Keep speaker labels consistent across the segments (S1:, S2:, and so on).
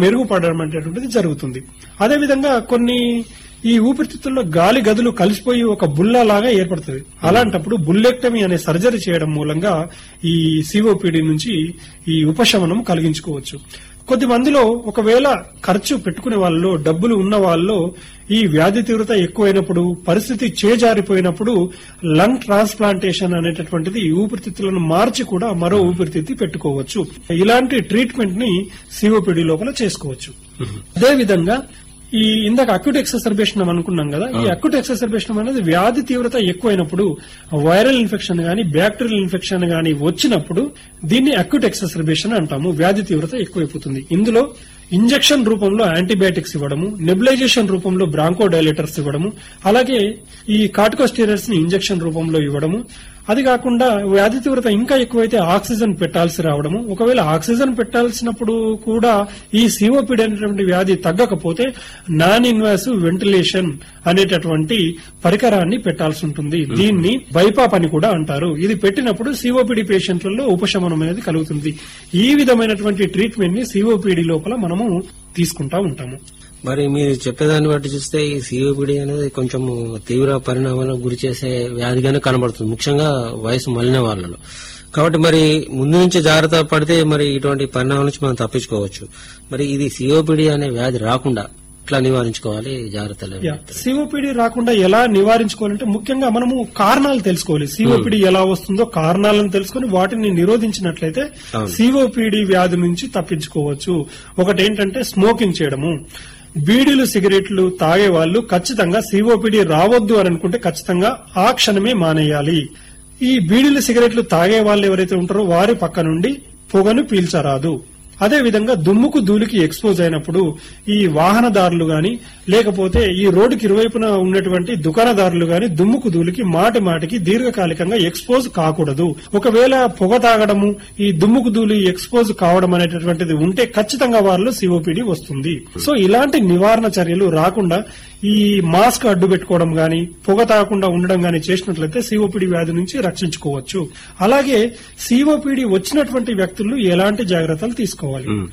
S1: మెరుగుపడడం అనేటువంటిది జరుగుతుంది అదేవిధంగా కొన్ని ఈ ఊపిరితిత్తుల్లో గాలి గదులు కలిసిపోయి ఒక బుల్ల లాగా ఏర్పడుతుంది అలాంటప్పుడు బుల్లెక్టమీ అనే సర్జరీ చేయడం మూలంగా ఈ సిఓపిడి నుంచి ఈ ఉపశమనం కలిగించుకోవచ్చు కొద్ది మందిలో ఒకవేళ ఖర్చు పెట్టుకునే వాళ్ళలో డబ్బులు ఉన్న వాళ్ళలో ఈ వ్యాధి తీవ్రత ఎక్కువైనప్పుడు పరిస్థితి చేజారిపోయినప్పుడు లంగ్ ట్రాన్స్ప్లాంటేషన్ అనేటటువంటిది ఈ ఊపిరితిత్తులను మార్చి కూడా మరో ఊపిరితిత్తి పెట్టుకోవచ్చు ఇలాంటి ట్రీట్మెంట్ ని సిఓపిడి లోపల చేసుకోవచ్చు అదే విధంగా ఈ ఇందాక అక్యూట్ ఎక్సర్బేషన్ అనుకున్నాం కదా ఈ అక్యూట్ ఎక్సర్బేషన్ అనేది వ్యాధి తీవ్రత ఎక్కువైనప్పుడు వైరల్ ఇన్ఫెక్షన్ గాని బ్యాక్టీరియల్ ఇన్ఫెక్షన్ గాని వచ్చినప్పుడు దీన్ని అక్యూట్ ఎక్సర్బేషన్ అంటాము వ్యాధి తీవ్రత ఎక్కువైపోతుంది ఇందులో ఇంజెక్షన్ రూపంలో యాంటీబయాటిక్స్ ఇవ్వడము నెబులైజేషన్ రూపంలో బ్రాంకో డైలేటర్స్ ఇవ్వడము అలాగే ఈ కార్టికోస్టీరియర్స్ ని ఇంజెక్షన్ రూపంలో ఇవ్వడము అది కాకుండా వ్యాధి తీవ్రత ఇంకా ఎక్కువైతే ఆక్సిజన్ పెట్టాల్సి రావడము ఒకవేళ ఆక్సిజన్ పెట్టాల్సినప్పుడు కూడా ఈ సిఓపిడి అనేటువంటి వ్యాధి తగ్గకపోతే నాన్ ఇన్వాసివ్ వెంటిలేషన్ అనేటటువంటి పరికరాన్ని పెట్టాల్సి ఉంటుంది దీన్ని బైపాప్ అని కూడా అంటారు ఇది పెట్టినప్పుడు సిఓపిడి పేషెంట్లలో ఉపశమనం అనేది కలుగుతుంది ఈ విధమైనటువంటి ట్రీట్మెంట్ ని సిఓపిడి లోపల మనము తీసుకుంటా ఉంటాము
S2: మరి మీరు చెప్పేదాన్ని బట్టి చూస్తే ఈ సిఓపిడి అనేది కొంచెం తీవ్ర పరిణామాలకు గురి చేసే వ్యాధిగానే కనబడుతుంది ముఖ్యంగా వయసు మళ్ళిన వాళ్ళలో కాబట్టి మరి ముందు నుంచి జాగ్రత్త పడితే మరి ఇటువంటి పరిణామాల నుంచి మనం తప్పించుకోవచ్చు మరి ఇది సిఓపిడి అనే వ్యాధి రాకుండా ఎట్లా నివారించుకోవాలి జాగ్రత్తలు ఏమి?
S1: సిఓపిడి రాకుండా ఎలా నివారించుకోవాలంటే ముఖ్యంగా మనము కారణాలు తెలుసుకోవాలి సిఓపిడి ఎలా వస్తుందో కారణాలను తెలుసుకొని వాటిని నిరోధించినట్లయితే
S2: అవును.
S1: సిఓపిడి వ్యాధి నుంచి తప్పించుకోవచ్చు ఒకటి ఏంటంటే స్మోకింగ్ చేయడము బీడీలు సిగరెట్లు తాగే వాళ్ళు ఖచ్చితంగా సిఓపిడి రావద్దు అని అనుకుంటే ఖచ్చితంగా ఆ క్షణమే మానేయాలి ఈ బీడీలు సిగరెట్లు తాగే వాళ్ళు ఎవరైతే ఉంటారో వారి పక్క నుండి పొగను పీల్చరాదు అదే విధంగా దుమ్ముకు ధూళికి ఎక్స్పోజ్ అయినప్పుడు ఈ వాహనదారులు గాని లేకపోతే ఈ రోడ్డుకి ఇరువైపున ఉన్నటువంటి దుకాణదారులు గాని దుమ్ముకు ధూళికి మాటి మాటికి దీర్ఘకాలికంగా ఎక్స్పోజ్ కాకూడదు ఒకవేళ పొగ తాగడము ఈ దుమ్ముకు ధూళి ఎక్స్పోజ్ కావడం అనేటటువంటిది ఉంటే ఖచ్చితంగా వారిలో సిఓపిడి వస్తుంది సో ఇలాంటి నివారణ చర్యలు రాకుండా ఈ మాస్క్ అడ్డు పెట్టుకోవడం గాని పొగ తాగకుండా ఉండడం గాని చేసినట్లయితే సిఓపిడి వ్యాధి నుంచి రక్షించుకోవచ్చు అలాగే సిఓపిడి వచ్చినటువంటి వ్యక్తులు ఎలాంటి జాగ్రత్తలు తీసుకోవాలి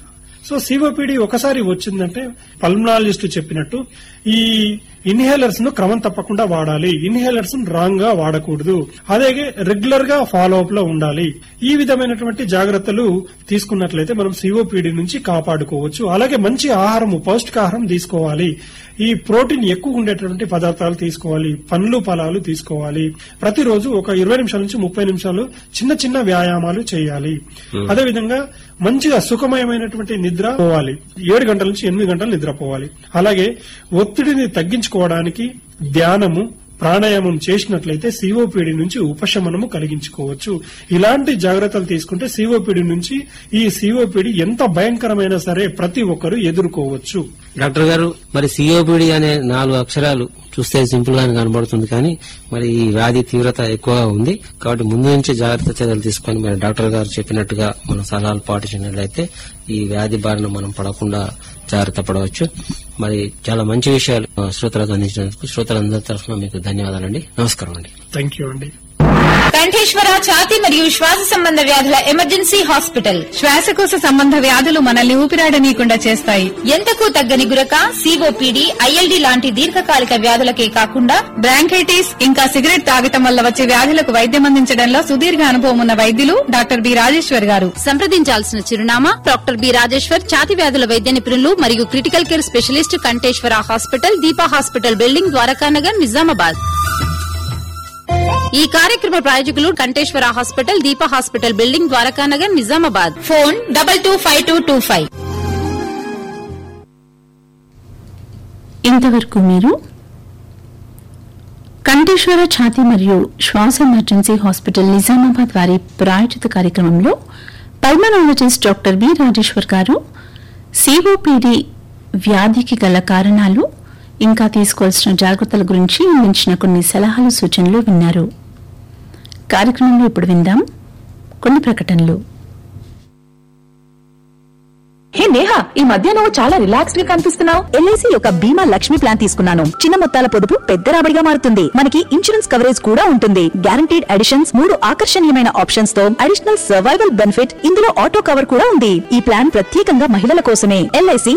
S1: సో సిఓపిడి ఒకసారి వచ్చిందంటే పల్మనాలజిస్ట్ చెప్పినట్టు ఈ ఇన్హేలర్స్ ను క్రమం తప్పకుండా వాడాలి ఇన్హేలర్స్ రాంగ్ గా వాడకూడదు అలాగే రెగ్యులర్ గా ఫాలో అప్ లో ఉండాలి ఈ విధమైనటువంటి జాగ్రత్తలు తీసుకున్నట్లయితే మనం సిఓపిడి నుంచి కాపాడుకోవచ్చు అలాగే మంచి ఆహారము పౌష్టికాహారం తీసుకోవాలి ఈ ప్రోటీన్ ఎక్కువ ఉండేటువంటి పదార్థాలు తీసుకోవాలి పండ్లు ఫలాలు తీసుకోవాలి ప్రతిరోజు ఒక ఇరవై నిమిషాల నుంచి ముప్పై నిమిషాలు చిన్న చిన్న వ్యాయామాలు చేయాలి అదేవిధంగా మంచిగా సుఖమయమైనటువంటి నిద్ర పోవాలి ఏడు గంటల నుంచి ఎనిమిది గంటలు నిద్రపోవాలి అలాగే ఒత్తిడిని తగ్గించుకోవడానికి ధ్యానము ప్రాణాయామం చేసినట్లయితే సిఓపిడి నుంచి ఉపశమనము కలిగించుకోవచ్చు ఇలాంటి జాగ్రత్తలు తీసుకుంటే సిఓపిడి నుంచి ఈ సిఓపిడి ఎంత భయంకరమైనా సరే ప్రతి ఒక్కరూ ఎదుర్కోవచ్చు
S2: డాక్టర్ గారు మరి సిఓపిడి అనే నాలుగు అక్షరాలు చూస్తే సింపుల్ గానే కనబడుతుంది కానీ మరి ఈ వ్యాధి తీవ్రత ఎక్కువగా ఉంది కాబట్టి ముందు నుంచి జాగ్రత్త చర్యలు తీసుకొని మరి డాక్టర్ గారు చెప్పినట్టుగా మన సలహాలు పాటించినట్లయితే ఈ వ్యాధి బారిన మనం పడకుండా జాగ్రత్త పడవచ్చు మరి చాలా మంచి విషయాలు ఆ, శ్రోతలకు అందించినందుకు శ్రోతలందరి తరఫున మీకు ధన్యవాదాలండి నమస్కారం అండి
S1: థ్యాంక్ యూ అండి
S3: కంఠేశ్వర ఛాతి మరియు శ్వాస సంబంధ వ్యాధుల ఎమర్జెన్సీ హాస్పిటల్
S4: శ్వాసకోశ సంబంధ వ్యాధులు మనల్ని ఊపిరాడనీయకుండా చేస్తాయి
S3: ఎంతకు తగ్గని గురక సిఓపిడి ఐఎల్డి లాంటి దీర్ఘకాలిక వ్యాధులకే కాకుండా
S4: బ్రాంకైటిస్ ఇంకా సిగరెట్ తాగటం వల్ల వచ్చే వ్యాధులకు వైద్యం అందించడంలో సుదీర్ఘ అనుభవం ఉన్న వైద్యులు డాక్టర్ బి రాజేశ్వర్ గారు
S3: సంప్రదించాల్సిన చిరునామా డాక్టర్ బి రాజేశ్వర్ ఛాతి వ్యాధుల వైద్య నిపుణులు మరియు critical care specialist Kanteshwara hospital Deepa hospital building Dwarakanagar Nizamabad ఈ కార్యక్రమ ప్రాయోజకులు Kanteshwara hospital Deepa hospital building Dwarakanagar Nizamabad phone double two five two two five
S5: ఇంతవరకు మీరు కంఠేశ్వర ఛాతీ మరియు శ్వాస ఎమర్జెన్సీ హాస్పిటల్ నిజామాబాద్ వారి ప్రాయోజిత కార్యక్రమంలో పల్మనాలజిస్ట్ డాక్టర్ బి రాజేశ్వర్ గారు సిఓపిడి వ్యాధికి గల కారణాలు ఇంకా తీసుకోవాల్సిన జాగ్రత్తల గురించి అందించిన కొన్ని సలహాలు సూచనలు విన్నారు కార్యక్రమంలో ఇప్పుడు విందాం కొన్ని ప్రకటనలు
S6: హే నేహా ఈ మధ్య నువ్వు చాలా రిలాక్స్డ్ గా కనిపిస్తున్నావు ఎల్ఐసి యొక్క బీమా లక్ష్మి ప్లాన్ తీసుకున్నాను చిన్న మొత్తాల పొదుపు పెద్ద రాబడిగా మారుతుంది మనకి ఇన్సూరెన్స్ కవరేజ్ కూడా ఉంటుంది గ్యారంటీడ్ అడిషన్స్ మూడు ఆకర్షణీయమైన ఆప్షన్స్ తో అడిషనల్ సర్వైవల్ బెనిఫిట్ ఇందులో ఆటో కవర్ కూడా ఉంది ఈ ప్లాన్ ప్రత్యేకంగా మహిళల కోసమే ఎల్ఐసి